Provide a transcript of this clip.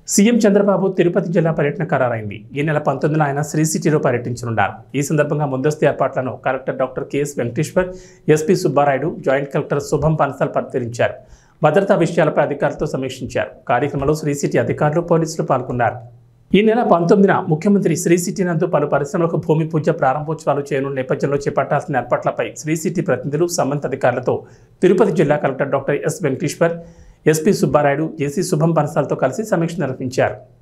CM Chandrababu Tirupati జిల్లా పర్యటన ఖరారైంది ఈ నెల పంతొమ్మిదిన ఆయన శ్రీ సిటీలో పర్యటించనున్నారు ఈ సందర్భంగా ముందస్తు ఏర్పాట్లను collector doctor KS Venkateshwar SP Subbarayudu joint collector Shubham Bansal పరిశీలించారు భద్రతా విషయాలపై అధికారులతో సమీక్షించారు కార్యక్రమంలో శ్రీ సిటీ అధికారులు పోలీసులు పాల్గొన్నారు ఈ నెల పంతొమ్మిదిన ముఖ్యమంత్రి శ్రీ సిటీ నందు పలు పరిశ్రమలకు భూమి పూజ ప్రారంభోత్సవాలు చేయనున్న నేపథ్యంలో చేపట్టాల్సిన ఏర్పాట్లపై శ్రీ సిటీ ప్రతినిధులు సంబంధిత అధికారులతో తిరుపతి జిల్లా collector doctor S Venkateshwar SP Subbarayudu JC Shubham పనసాలతో కలిసి సమీక్ష నిర్వహించారు